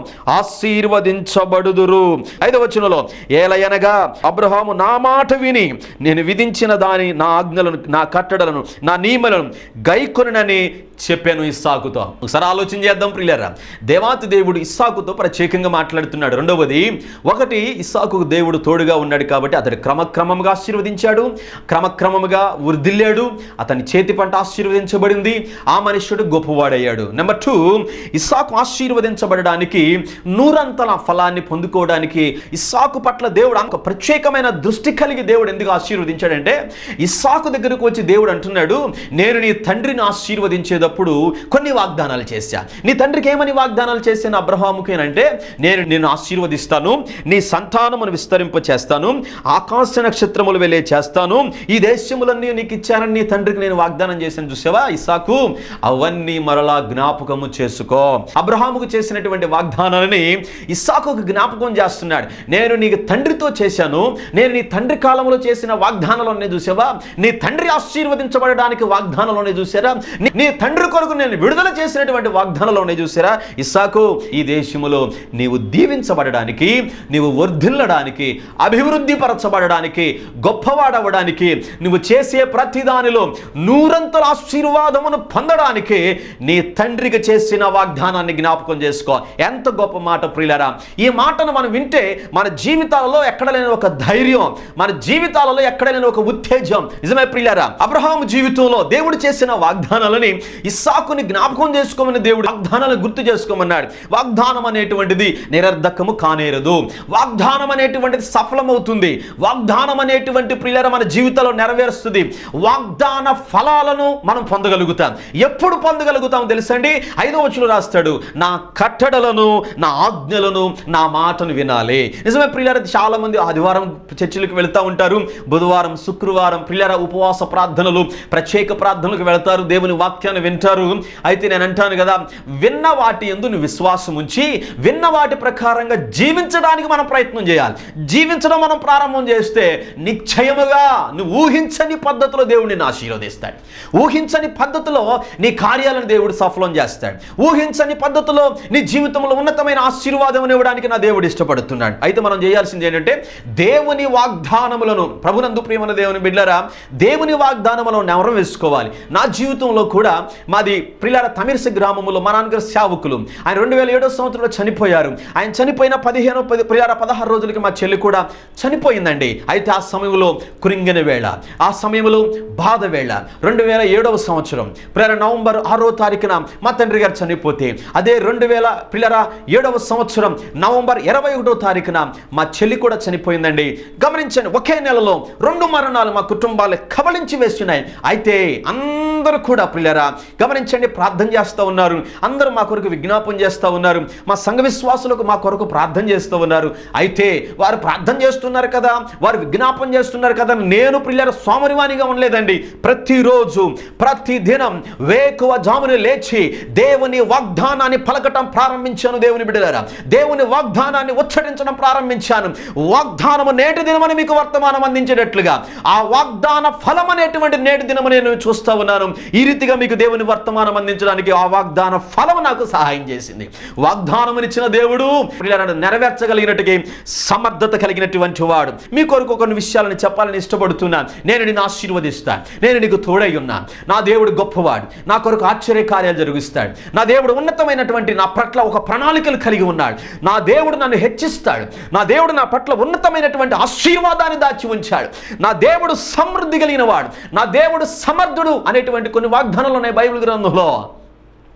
ఆశీర్వదించబడుదురు ఐదవ వచనంలో ఏలయనగా అబ్రహాము నా మాట విని నేను విధించిన దాని నా ఆజ్ఞలను నా కట్టడలను నా నియమలను గైకొనని చెప్పాను ఇస్సాకుతో ఒకసారి ఆలోచన చేద్దాం ప్రియులరా దేవాతి దేవుడు ఇస్సాకుతో ప్రత్యేకంగా మాట్లాడుతున్నాడు రెండవది ఒకటి ఇస్సాకు దేవుడు తోడుగా ఉన్నాడు కాబట్టి అతడు క్రమక్రమంగా ఆశీర్వదించాడు క్రమక్రమంగా వృద్ధిల్లాడు అతని చేతి పంట ఆశీర్వదించబడింది ఆ మనుష్యుడు గొప్పవాడయ్యాడు నెంబర్ టూ ఇస్సాకు ఆశీర్వదించబడడానికి నూరంతల ఫలాన్ని పొందుకోవడానికి ఇస్సాకు పట్ల దేవుడు ఒక ప్రత్యేకమైన దృష్టి కలిగి దేవుడు ఎందుకు ఆశీర్వదించాడంటే ఇస్సాకు దగ్గరకు వచ్చి దేవుడు అంటున్నాడు నేను నీ తండ్రిని ఆశీర్వదించేటప్పుడు కొన్ని వాగ్దానాలు చేశా నీ తండ్రికి ఏమని వాగ్దానాలు చేశాను అబ్రహాముకేనంటే నేను నిన్ను ఆశీర్వదిస్తాను నీ సంతానమును విస్తరింప చేస్తాను ఆకాశ నక్షత్రములు వెళ్ళే చేస్తాను ఈ దేశములన్నీ నీకు ఇచ్చానని నీ తండ్రికి నేను వాగ్దానం చేశాను చూసావా ఇసాకు అవన్నీ మరలా జ్ఞాపకము చేసుకో అబ్రహాముకు చేసినటువంటి వాగ్దానాలని ఇస్సాకుకు జ్ఞాపకం చేస్తున్నాడు నేను నీకు తండ్రితో చేశాను నేను నీ తండ్రి కాలంలో చేసిన వాగ్దానాలన్నీ చూసావా నీ తండ్రి ఆశీర్వదించబడడానికి వాగ్దానంలోనే చూసారా నీ- నీ తండ్రి కొరకు నేను విడుదల చేసినటువంటి వాగ్దానంలోనే చూసారా ఇస్సాకు ఈ దేశములో నీవు దీవించబడడానికి నీవు వర్ధిల్లడానికి అభివృద్ధి పరచబడడానికి గొప్పవాడవడానికి నువ్వు చేసే ప్రతి దానిలో నూరంతల ఆశీర్వాదమును పొందడానికి నీ తండ్రికి చేసిన వాగ్దానాన్ని జ్ఞాపకం చేసుకో ఎంత గొప్ప మాట ప్రియులరా ఈ మాటను మనం వింటే మన జీవితాలలో ఎక్కడ లేని ఒక ధైర్యం మన జీవితాలలో ఎక్కడ లేని ఒక ఉత్తేజం నిజమే ప్రియులరా అబ్రహాం జీవితంలో దేవుడు చేసిన వాగ్దానాలని ఇస్సాకుని జ్ఞాపకం చేసుకోమని దేవుడు వాగ్దానాలను గుర్తు చేసుకోమన్నాడు వాగ్దానం అనేటువంటిది నిరర్ధకము కానేరదు వాగ్దానం అనేటువంటిది సఫలమవుతుంది వాగ్దానం అనేటువంటి ప్రియులర మన జీవితంలో నెరవేరుస్తుంది వాగ్దాన ఫలాలను మనం పొందగలుగుతాం ఎప్పుడు పొందగలుగుతాం తెలుసండి ఐదో వచ్చులు రాస్తాడు నా కట్టడలను నా ఆజ్ఞలను నా మాటను వినాలి నిజమే ప్రియులర చాలా మంది ఆదివారం చర్చిలకు వెళ్తూ ఉంటారు బుధవారం శుక్రవారం ప్రియులర ఉపవాస ప్రార్థనలు ప్రత్యేక ప్రార్థనలకు వెళ్తారు దేవుని వాక్యాన్ని వింటారు అయితే నేను అంటాను కదా విన్న వాటి ఎందు నువ్వు విశ్వాసం ఉంచి విన్న వాటి ప్రకారంగా జీవించడానికి మనం ప్రయత్నం చేయాలి జీవించడం మనం ప్రారంభం చేస్తే నిశ్చయముగా నువ్వు ఊహించని పద్ధతిలో దేవుడు నిన్ను ఆశీర్వదిస్తాడు ఊహించని పద్ధతిలో నీ కార్యాలను దేవుడు సఫలం చేస్తాడు ఊహించని పద్ధతిలో నీ జీవితంలో ఉన్నతమైన ఆశీర్వాదం ఇవ్వడానికి నా దేవుడు ఇష్టపడుతున్నాడు అయితే మనం చేయాల్సింది ఏంటంటే దేవుని వాగ్దానములను ప్రభునందు ప్రియమైన దేవుని బిడ్డరా దేవుని వాగ్దానములను నెవరం వేసుకోవాలి నా జీవితంలో కూడా మాది ప్రిలార తమిర్సి గ్రామంలో మా నాన్నగారు సేవకులు ఆయన రెండు వేల ఏడో సంవత్సరంలో చనిపోయారు ఆయన చనిపోయిన పదిహేను పది ప్రిలార పదహారు రోజులకి మా చెల్లి కూడా చనిపోయిందండి అయితే ఆ సమయంలో కురింగిన వేళ ఆ సమయంలో బాధ వేళ రెండు వేల ఏడవ సంవత్సరం ప్రిలార నవంబర్ ఆరో తారీఖున మా తండ్రి గారు చనిపోతే అదే రెండు వేల పిల్లర ఏడవ సంవత్సరం నవంబర్ ఇరవై ఒకటో తారీఖున మా చెల్లి కూడా చనిపోయిందండి గమనించండి ఒకే నెలలో రెండు మరణాలు మా కుటుంబాలు కబలించి వేస్తున్నాయి అయితే అందరూ కూడా పిల్లరా గమనించండి ప్రార్థన చేస్తూ ఉన్నారు అందరూ మా కొరకు విజ్ఞాపం చేస్తూ ఉన్నారు మా సంఘ విశ్వాసులకు మా కొరకు ప్రార్థన చేస్తూ ఉన్నారు అయితే వారు ప్రార్థన చేస్తున్నారు కదా వారు విజ్ఞాపం చేస్తున్నారు కదా నేను పిల్లల సోమరివానిగా ఉండలేదండి ప్రతిరోజు ప్రతి దినం వేకువ జామున లేచి దేవుని వాగ్దానాన్ని పలకటం ప్రారంభించాను దేవుని బిడ్డలారా దేవుని వాగ్దానాన్ని ఉచ్చరించడం ప్రారంభించాను వాగ్దానము నేటి దినమని మీకు వర్తమానం అందించేటట్లుగా ఆ వాగ్దాన ఫలం అనేటువంటి నేటి దినము నేను చూస్తా ఉన్నాను ఈ రీతిగా మీకు దేవుని వర్తమానం అందించడానికి ఆ వాగ్దాన ఫలం నాకు సహాయం చేసింది వాగ్దానం ఇచ్చిన దేవుడు ప్రియులారా, నెరవేర్చగలిగినట్టుగా సమర్థత కలిగినటువంటి వాడు మీ కొరకు కొన్ని విషయాలను చెప్పాలని ఇష్టపడుతున్నాను నేను నిన్ను ఆశీర్వదిస్తాను నేను నీకు తోడై ఉన్నాను నా దేవుడు గొప్పవాడు నా కొరకు ఆశ్చర్య కార్యాలు జరిగిస్తాడు నా దేవుడు ఉన్నతమైనటువంటి నా పట్ల ఒక ప్రణాళికలు కలిగి ఉన్నాడు నా దేవుడు నన్ను హెచ్చిస్తాడు నా దేవుడు నా పట్ల ఉన్నతమైనటువంటి ఆశీర్వాదాన్ని దాచి ఉంచాడు నా దేవుడు సమృద్ధి కలిగిన వాడు నా దేవుడు సమర్థుడు అనేటువంటి కొన్ని వాగ్దానాలు ఉన్నాయి బైబిల్ గ్రంథంలో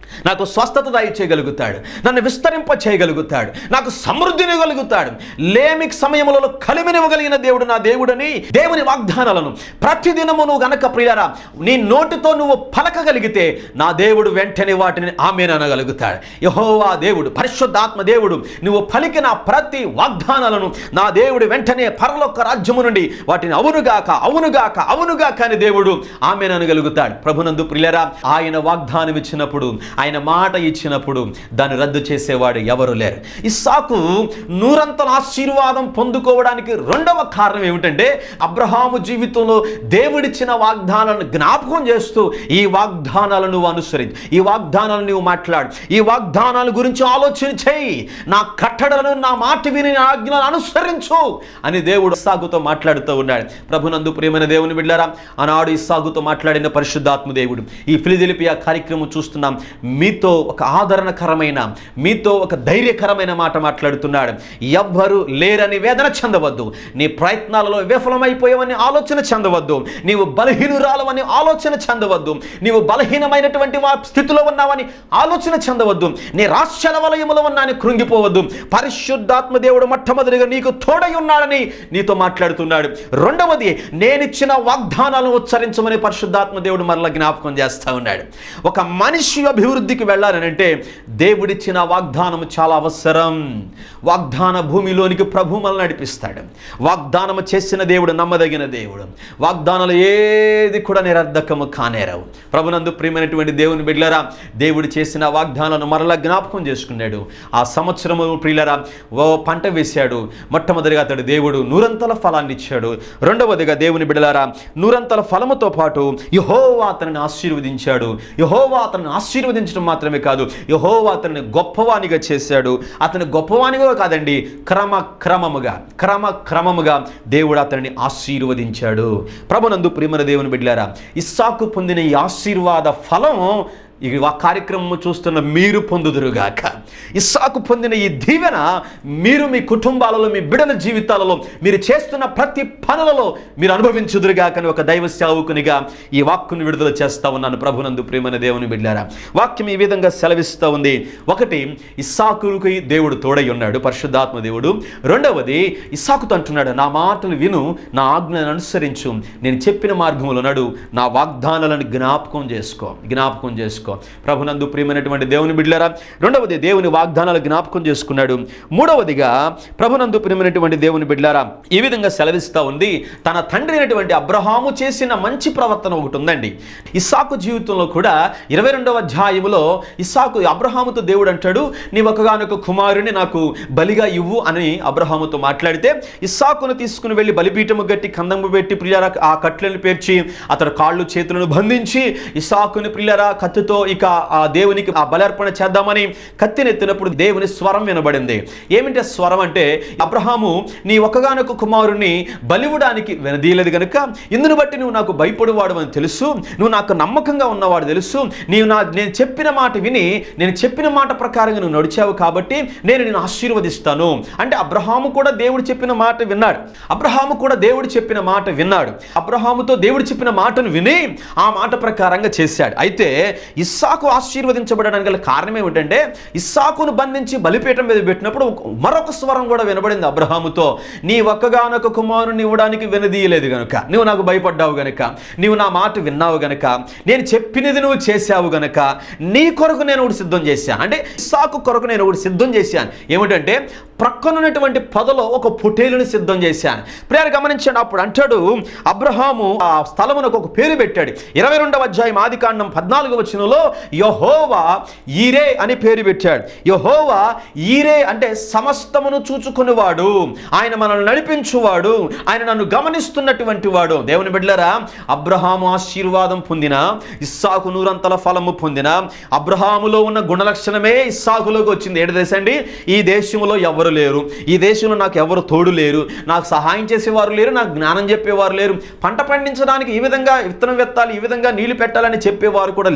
నాకు స్వస్థత దయచేయగలుగుతాడు నన్ను విస్తరింప చేయగలుగుతాడు నాకు సమృద్ధిని కలుగుతాడు లేమిక్ సమయములలో కలిమినివ్వగలిగిన దేవుడు నా దేవుడని దేవుని వాగ్దానాలను ప్రతిదినము నువ్వు గనక ప్రియారా నీ నోటితో నువ్వు పలకగలిగితే నా దేవుడు వెంటనే వాటిని ఆమెనగలుగుతాడు యహోవా దేవుడు పరిశుద్ధాత్మ దేవుడు నువ్వు పలికిన ప్రతి వాగ్దానాలను నా దేవుడు వెంటనే పరలోక రాజ్యము నుండి వాటిని అవునుగాక అవునుగాక అవునుగాక అని దేవుడు ఆమెనగలుగుతాడు ప్రభునందు ప్రియులరా ఆయన వాగ్దానం ఇచ్చినప్పుడు ఆయన మాట ఇచ్చినప్పుడు దాన్ని రద్దు చేసేవాడు ఎవరు లేరు ఇస్సాకు నూరంతల ఆశీర్వాదం పొందుకోవడానికి రెండవ కారణం ఏమిటంటే అబ్రహాము జీవితంలో దేవుడిచ్చిన వాగ్దానాలను జ్ఞాపకం చేస్తూ ఈ వాగ్దానాలను నువ్వు అనుసరించు ఈ వాగ్దానాలను నువ్వు మాట్లాడు ఈ వాగ్దానాల గురించి ఆలోచన చేయి నా కట్టడలను నా మాట విని నా ఆజ్ఞలను అనుసరించు అని దేవుడు ఇస్సాకుతో మాట్లాడుతూ ఉన్నాడు ప్రభునందు ప్రియమైన దేవుని బిడ్డారా ఆనాడు ఇస్సాకుతో మాట్లాడిన పరిశుద్ధాత్మ దేవుడు ఈ ఫిలిదిలిపియా కార్యక్రమం చూస్తున్నాం మీతో ఒక ఆదరణకరమైన మీతో ఒక ధైర్యకరమైన మాట మాట్లాడుతున్నాడు ఎవ్వరు లేరని వేదన చెందవద్దు నీ ప్రయత్నాలలో విఫలమైపోయావని ఆలోచన చెందవద్దు నీవు బలహీనురాలవని ఆలోచన చెందవద్దు నీవు బలహీనమైనటువంటి వా స్థితిలో ఉన్నావని ఆలోచన చెందవద్దు నీ రాష్ట్రాల వలయములో ఉన్నాని కృంగిపోవద్దు పరిశుద్ధాత్మ దేవుడు మొట్టమొదటిగా నీకు తోడై ఉన్నాడని నీతో మాట్లాడుతున్నాడు రెండవది నేనిచ్చిన వాగ్దానాలను ఉచ్చరించమని పరిశుద్ధాత్మ దేవుడు మరలా జ్ఞాపకం చేస్తా ఉన్నాడు ఒక మనిషి అభివృద్ధికి వెళ్ళాలనంటే దేవుడిచ్చిన వాగ్దానం చాలా అవసరం వాగ్దాన భూమిలోనికి ప్రభు మనల్ని నడిపిస్తాడు వాగ్దానం చేసిన దేవుడు నమ్మదగిన దేవుడు వాగ్దానాలు ఏది కూడా నిరర్ధకము కానేరావు ప్రభునందు ప్రియమైనటువంటి దేవుని బిడ్డలరా దేవుడు చేసిన వాగ్దానాలను మరలా జ్ఞాపకం చేసుకున్నాడు ఆ సంవత్సరము ప్రియులరా ఓ పంట వేశాడు మొట్టమొదటిగా అతడు దేవుడు నూరంతల ఫలాన్ని ఇచ్చాడు రెండవదిగా దేవుని బిడలారా నూరంతల ఫలముతో పాటు యహోవా అతనిని ఆశీర్వదించాడు యహోవా అతన్ని ఆశీర్వదించడం మాత్రమే కాదు యహోవా అతన్ని గొప్పవానిగా చేశాడు అతని గొప్పవానిగా కాదండి క్రమ క్రమముగా క్రమ క్రమముగా దేవుడు అతన్ని ఆశీర్వదించాడు ప్రభునందు ప్రియమైన దేవుని బిడ్డారా ఇస్సాకు పొందిన ఈ ఆశీర్వాద ఫలం ఈ ఆ కార్యక్రమం చూస్తున్న మీరు పొందుదురుగాక ఇస్సాకు పొందిన ఈ దీవెన మీరు మీ కుటుంబాలలో మీ బిడల జీవితాలలో మీరు చేస్తున్న ప్రతి పనులలో మీరు అనుభవించుదురుగాక అని ఒక దైవ సేవకునిగా ఈ వాక్కుని విడుదల చేస్తా ఉన్నాను ప్రభునందు ప్రేమైన దేవుని బిడ్డారా వాక్యం ఈ విధంగా సెలవిస్తూ ఉంది ఒకటి ఇస్సాకుకి దేవుడు తోడై ఉన్నాడు పరిశుద్ధాత్మ దేవుడు రెండవది ఇస్సాకుతో అంటున్నాడు నా మాటలు విను నా ఆజ్ఞను అనుసరించు నేను చెప్పిన మార్గంలో నడు నా వాగ్దానాలను జ్ఞాపకం చేసుకో జ్ఞాపకం చేసుకో ప్రభునందు ప్రియమైనటువంటి దేవుని బిడ్డలారా రెండవది దేవుని వాగ్దానాలు జ్ఞాపకం చేసుకున్నాడు మూడవదిగా ప్రభునందు ప్రియమైనటువంటి దేవుని బిడ్డలారా ఈ విధంగా సెలవిస్తూ ఉంది తన తండ్రి అయినటువంటి అబ్రహాము చేసిన మంచి ప్రవర్తన ఒకటి ఉందండి ఇస్సాకు జీవితంలో కూడా ఇరవై రెండవ అధ్యాయములో ఇస్సాకు అబ్రహాముతో దేవుడు అంటాడు నీ ఒకగానొక కుమారుని నాకు బలిగా ఇవ్వు అని అబ్రహాముతో మాట్లాడితే ఇస్సాకును తీసుకుని వెళ్ళి బలిపీఠము గట్టి కందము పెట్టి ప్రియారా ఆ కట్లను పేర్చి అతడు కాళ్ళు చేతులను బంధించి ఇస్సాకుని ప్రియారా కత్తితో ఇక ఆ దేవునికి ఆ బలర్పణ చేద్దామని కత్తినెత్తినప్పుడు దేవుని స్వరం వినబడింది ఏమిటి ఆ స్వరం అంటే అబ్రహాము నీ ఒక్కగానొక కుమారుని బలివ్వడానికి వినదీయలేదు కనుక ఇందును బట్టి నువ్వు నాకు భయపడువాడు అని తెలుసు నువ్వు నాకు నమ్మకంగా ఉన్నవాడు తెలుసు నీవు నా నేను చెప్పిన మాట విని నేను చెప్పిన మాట ప్రకారంగా నువ్వు నడిచావు కాబట్టి నేను నేను ఆశీర్వదిస్తాను అంటే అబ్రహాము కూడా దేవుడు చెప్పిన మాట విన్నాడు అబ్రహాము కూడా దేవుడు చెప్పిన మాట విన్నాడు అబ్రహాముతో దేవుడు చెప్పిన మాటను విని ఆ మాట ప్రకారంగా చేశాడు అయితే ఇస్సాకు ఆశీర్వదించబడడానికి గల కారణం ఏమిటంటే ఇస్సాకును బంధించి బలిపీఠం మీద పెట్టినప్పుడు మరొక స్వరం కూడా వినబడింది అబ్రహాముతో నీ ఒక్కగానొక కుమారుని ఇవ్వడానికి వినదీయలేదు గనుక నువ్వు నాకు భయపడ్డావు గనుక నీవు నా మాట విన్నావు గనుక నేను చెప్పినది నువ్వు చేశావు గనుక నీ కొరకు నేను ఒకటి సిద్ధం చేశాను అంటే ఇస్సాకు కొరకు నేను ఒకటి సిద్ధం చేశాను ఏమిటంటే ప్రక్కనున్నటువంటి పొదలో ఒక పొటేలుని సిద్ధం చేశాను ప్రేరు గమనించండి అప్పుడు అంటాడు అబ్రహాము ఆ స్థలమునకు ఒక పేరు పెట్టాడు ఇరవై రెండవ అధ్యాయం ఆది కాండం పద్నాలుగు వచనంలో యహోవా ఈరే అని పేరు పెట్టాడు యహోవా ఈరే అంటే సమస్తమును చూచుకునేవాడు ఆయన మనల్ని నడిపించువాడు ఆయన నన్ను గమనిస్తున్నటువంటి వాడు దేవుని బిడ్డలరా అబ్రహాము ఆశీర్వాదం పొందిన ఇస్సాకు నూరంతల ఫలము పొందిన అబ్రహాములో ఉన్న గుణలక్షణమే ఇస్సాకులోకి వచ్చింది ఏంటి తెలుసండి ఈ దేశంలో ఎవరు లేరు ఈ దేశంలో నాకు ఎవరు తోడు లేరు నాకు సహాయం చేసేవారు లేరు నాకు జ్ఞానం చెప్పేవారు లేరు పంట పండించడానికి ఈ విధంగా విత్తనం వెత్తాలి ఈ విధంగా నీళ్లు పెట్టాలని చెప్పేవారు కూడా లేరు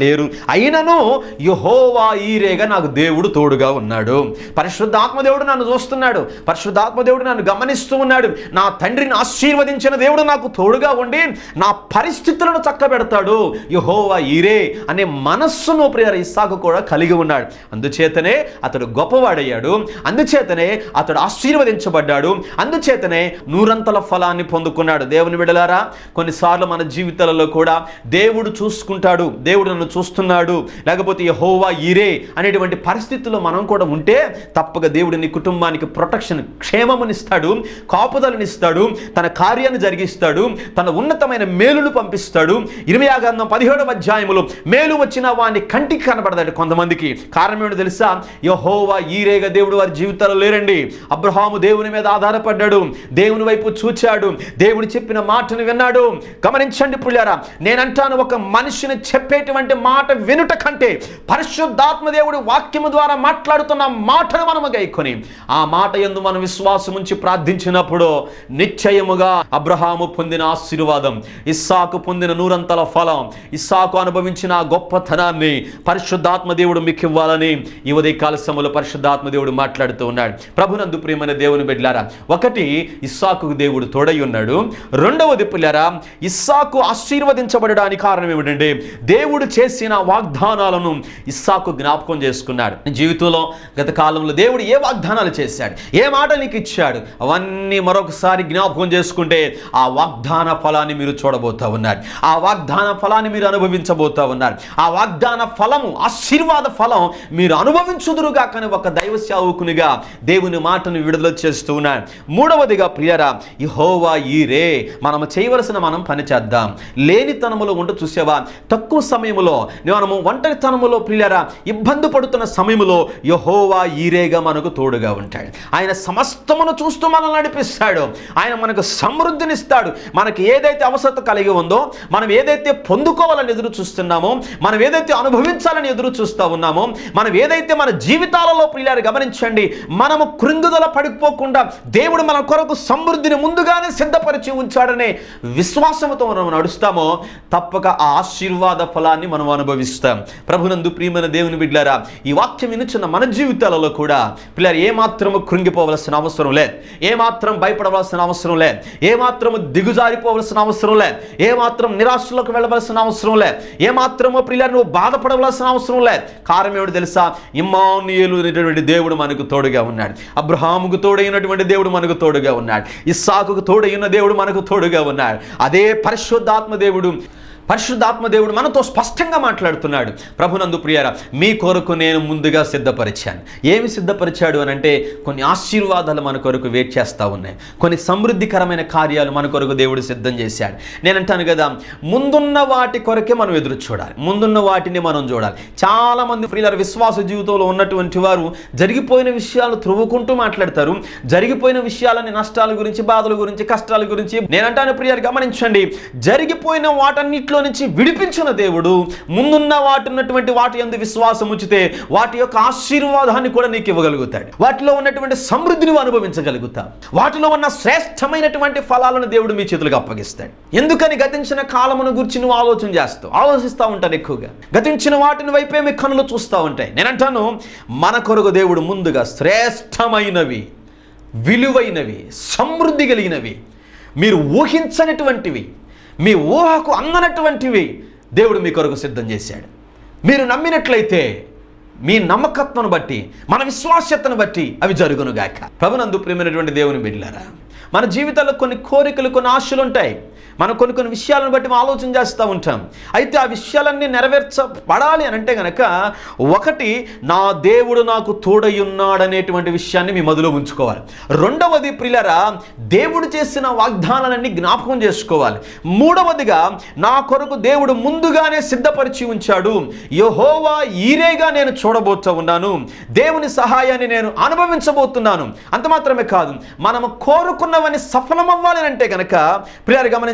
అయినను యహోవా ఈరేగా నాకు దేవుడు తోడుగా ఉన్నాడు పరిశుద్ధాత్మ దేవుడు నన్ను చూస్తున్నాడు పరిశుద్ధాత్మ దేవుడు నన్ను గమనిస్తూ ఉన్నాడు నా తండ్రిని ఆశీర్వదించిన దేవుడు నాకు తోడుగా ఉండి నా పరిస్థితులను చక్కబెడతాడు యహోవా ఈరే అనే మనస్సును ప్రియ ఇస్సాకు కూడా కలిగి ఉన్నాడు అందుచేతనే అతడు గొప్పవాడయ్యాడు అందుచేతనే అతడు ఆశీర్వదించబడ్డాడు అందుచేతనే నూరంతల ఫలాన్ని పొందుకున్నాడు దేవుని విడలారా కొన్నిసార్లు మన జీవితాలలో కూడా దేవుడు చూసుకుంటాడు దేవుడు నన్ను చూస్తున్నాడు లేకపోతే యహోవా ఈరే అనేటువంటి పరిస్థితుల్లో మనం కూడా ఉంటే తప్పక దేవుడు నీ కుటుంబానికి ప్రొటెక్షన్ క్షేమమునిస్తాడు కాపుదలనిస్తాడు తన కార్యాన్ని జరిగిస్తాడు తన ఉన్నతమైన మేలును పంపిస్తాడు ఇరవై గ్రంథం పదిహేడవ అధ్యాయములో మేలు వచ్చిన వాడిని కంటికి కనబడదాడు కొంతమందికి కారణం ఏంటో తెలుసా యహోవా ఈరేగా దేవుడు వారి జీవితాల్లో లేరండి అబ్రహాము దేవుని మీద ఆధారపడ్డాడు దేవుని వైపు చూచాడు దేవుడు చెప్పిన మాటను విన్నాడు గమనించండి పుల్లారా నేనంటాను ఒక మనిషిని చెప్పేటువంటి మాట వినుట కంటే పరిశుద్ధాత్మ దేవుడి వాక్యము ద్వారా మాట్లాడుతున్న మాటను మనము గైకొని ఆ మాట ఎందు మనం విశ్వాసం ఉంచి ప్రార్థించినప్పుడు నిశ్చయముగా అబ్రహాము పొందిన ఆశీర్వాదం ఇస్సాకు పొందిన నూరంతల ఫలం ఇస్సాకు అనుభవించిన ఆ గొప్పతనాన్ని పరిశుద్ధాత్మ దేవుడు మీకు ఇవ్వాలని ఈ ఉదయకాల సమయంలో పరిశుద్ధాత్మ దేవుడు మాట్లాడుతూ ఉన్నాడు ప్రభునందు ప్రియమైన దేవుని బిడ్డలారా ఒకటి ఇస్సాకు దేవుడు తోడై ఉన్నాడు రెండవది పిల్లరా ఇస్సాకు ఆశీర్వదించబడడానికి కారణం ఏమిటంటే దేవుడు చేసిన వాగ్దానాలను ఇస్సాకు జ్ఞాపకం చేసుకున్నాడు నీ జీవితంలో గత కాలంలో దేవుడు ఏ వాగ్దానాలు చేశాడు ఏ మాట నీకు ఇచ్చాడు అవన్నీ మరొకసారి జ్ఞాపకం చేసుకుంటే ఆ వాగ్దాన ఫలాన్ని మీరు చూడబోతా ఉన్నారు ఆ వాగ్దాన ఫలాన్ని మీరు అనుభవించబోతా ఉన్నారు ఆ వాగ్దాన ఫలము ఆశీర్వాద ఫలం మీరు అనుభవించుదురుగా కానీ ఒక దైవ సేవకునిగా దేవుని మాటను విడుదల చేస్తూ ఉన్నాడు మూడవదిగా ప్రియరా యహోవా ఈరే మనం చేయవలసిన మనం పని చేద్దాం లేనితనములో ఉంటూ చూసావా తక్కువ సమయంలో మనము ఒంటరితనములో ప్రియరా ఇబ్బంది పడుతున్న సమయంలో యహోవా ఈరేగా మనకు తోడుగా ఉంటాడు ఆయన సమస్తమును చూస్తూ మనల్ని నడిపిస్తాడు ఆయన మనకు సమృద్ధినిస్తాడు మనకి ఏదైతే అవసరత కలిగి ఉందో మనం ఏదైతే పొందుకోవాలని ఎదురు చూస్తున్నామో మనం ఏదైతే అనుభవించాలని ఎదురు చూస్తూ ఉన్నామో మనం ఏదైతే మన జీవితాలలో ప్రియులారు గమనించండి మనము కృంగుదల పడిపోకుండా దేవుడు మన కొరకు సమృద్ధిని ముందుగానే సిద్ధపరిచి ఉంచాడనే విశ్వాసంతో మనం నడుస్తామో తప్పక ఆ ఆశీర్వాద ఫలాన్ని మనం అనుభవిస్తాం ప్రభునందు ప్రియమైన దేవుని బిడ్డారా ఈ వాక్యం వినుచున్న మన జీవితాలలో కూడా పిల్లలు ఏమాత్రము కృంగిపోవలసిన అవసరం లేదు ఏమాత్రం భయపడవలసిన అవసరం లేదు ఏమాత్రము దిగుజారిపోవలసిన అవసరం లేదు ఏమాత్రం నిరాశలోకి వెళ్ళవలసిన అవసరం లేదు ఏమాత్రము ప్రియులు నువ్వు బాధపడవలసిన అవసరం లేదు కారణం ఏమిటి తెలుసా ఇమ్మానుయేలు అనేటువంటి దేవుడు మనకు తోడుగా ఉన్నాడు అబ్రహాముకు తోడైనటువంటి దేవుడు మనకు తోడుగా ఉన్నాడు ఇస్సాకుకు తోడైన దేవుడు మనకు తోడుగా ఉన్నాడు అదే పరిశుద్ధాత్మ దేవుడు పరిశుద్ధాత్మ దేవుడు మనతో స్పష్టంగా మాట్లాడుతున్నాడు ప్రభునందు ప్రియార మీ కొరకు నేను ముందుగా సిద్ధపరిచాను ఏమి సిద్ధపరిచాడు అని అంటే కొన్ని ఆశీర్వాదాలు మన కొరకు వెయిట్ చేస్తూ ఉన్నాయి కొన్ని సమృద్ధికరమైన కార్యాలు మన కొరకు దేవుడు సిద్ధం చేశాడు నేను అంటాను కదా ముందున్న వాటి కొరకే మనం ఎదురు చూడాలి ముందున్న వాటిని మనం చూడాలి చాలామంది ప్రియుల విశ్వాస జీవితంలో ఉన్నటువంటి వారు జరిగిపోయిన విషయాలు త్రువ్వుకుంటూ మాట్లాడతారు జరిగిపోయిన విషయాలని నష్టాల గురించి బాధల గురించి కష్టాల గురించి నేనంటాను ప్రియారు గమనించండి జరిగిపోయిన వాటన్నిటిలో నుంచి విడిపించిన దేవుడు ముందున్న వాటి ఉన్నటువంటి వాటి ఎందు విశ్వాసం ఉంచితే వాటి యొక్క ఆశీర్వాదాన్ని కూడా నీకు ఇవ్వగలుగుతాడు వాటిలో ఉన్నటువంటి సమృద్ధిని నువ్వు అనుభవించగలుగుతావు వాటిలో ఉన్న శ్రేష్టమైనటువంటి ఫలాలను దేవుడు మీ చేతులకు అప్పగిస్తాడు ఎందుకని గతించిన కాలమును గురించి నువ్వు ఆలోచన చేస్తావు ఆలోచిస్తూ ఉంటాను ఎక్కువగా గతించిన వాటిని వైపే మీ కనులు చూస్తూ ఉంటాయి నేనంటాను మన కొరకు దేవుడు ముందుగా శ్రేష్టమైనవి విలువైనవి సమృద్ధి కలిగినవి మీరు ఊహించనటువంటివి మీ ఊహకు అందనటువంటివి దేవుడు మీ కొరకు సిద్ధం చేశాడు మీరు నమ్మినట్లయితే మీ నమ్మకత్వం బట్టి మన విశ్వాస్యతను బట్టి అవి జరుగునుగాక ప్రభునందు ప్రేమైనటువంటి దేవుని బిడ్డారా మన జీవితాల్లో కొన్ని కోరికలు కొన్ని ఆశలు ఉంటాయి మనం కొన్ని కొన్ని విషయాలను బట్టి మనం ఆలోచన చేస్తూ ఉంటాం అయితే ఆ విషయాలన్నీ నెరవేర్చబడాలి అని అంటే గనక ఒకటి నా దేవుడు నాకు తోడై ఉన్నాడనేటువంటి విషయాన్ని మీ మదిలో ఉంచుకోవాలి రెండవది ప్రిలరా దేవుడు చేసిన వాగ్దానాలన్నీ జ్ఞాపకం చేసుకోవాలి మూడవదిగా నా కొరకు దేవుడు ముందుగానే సిద్ధపరిచి ఉంచాడు యహోవా ఈరేగా నేను చూడబోతూ ఉన్నాను దేవుని సహాయాన్ని నేను అనుభవించబోతున్నాను అంత మాత్రమే కాదు మనము కోరుకున్నవన్నీ సఫలమవ్వాలి అంటే గనక ప్రియారు గమనించండి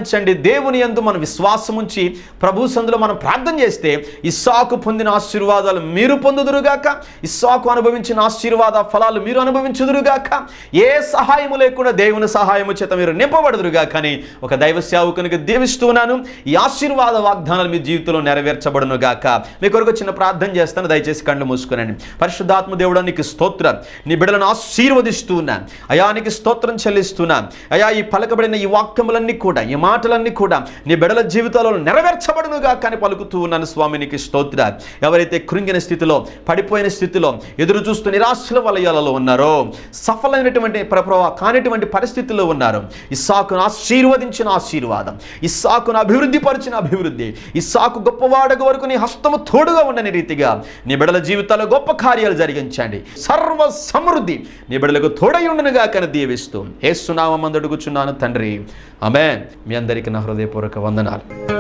గమనించండి దేవుని యందు మనం విశ్వాసం ఉంచి ప్రభు సందులో మనం ప్రార్థన చేస్తే ఇస్సాకు పొందిన ఆశీర్వాదాలు మీరు పొందుదురుగాక ఇస్సాకు అనుభవించిన ఆశీర్వాద ఫలాలు మీరు అనుభవించుదురుగాక ఏ సహాయము లేకుండా దేవుని సహాయము చేత మీరు నింపబడుదురుగా కానీ ఒక దైవ సేవకునికి దీవిస్తున్నాను ఈ ఆశీర్వాద వాగ్దానాలు మీ జీవితంలో నెరవేర్చబడును గాక మీ కొరకు చిన్న ప్రార్థన చేస్తాను దయచేసి కళ్ళు మూసుకునండి పరిశుద్ధాత్మ దేవుడా నీకు స్తోత్రం నీ బిడ్డలను ఆశీర్వదిస్తున్నాను అయానికి స్తోత్రం చెల్లిస్తున్నాను అయా ఈ పలకబడిన ఈ వాక్యములన్నీ కూడా ఈ మాటలన్నీ కూడా నీ బిడల జీవితాలలో నెరవేర్చబడునుగా కానీ పలుకుతూ ఉన్నాను స్వామినికి స్తోత్ర ఎవరైతే కృంగిన స్థితిలో పడిపోయిన స్థితిలో ఎదురు చూస్తూ నిరాశల వలయాలలో ఉన్నారో సఫలమైనటువంటి ప్రభావ కానిటువంటి పరిస్థితుల్లో ఉన్నారు ఇస్సాకును ఆశీర్వదించిన ఆశీర్వాదం ఇస్సాకును అభివృద్ధి పరిచిన అభివృద్ధి ఇస్సాకు గొప్పవాడగ వరకు నీ హస్తము తోడుగా ఉండని రీతిగా నీ బిడల జీవితాల్లో గొప్ప కార్యాలు జరిగించండి సర్వ సమృద్ధి నీ బిడలకు తోడై ఉండనుగా కని దీవిస్తూ ఏసునామందుడుగుచున్నాను తండ్రి ఆమె మీ అందరికీ నా హృదయపూర్వక వందనాలు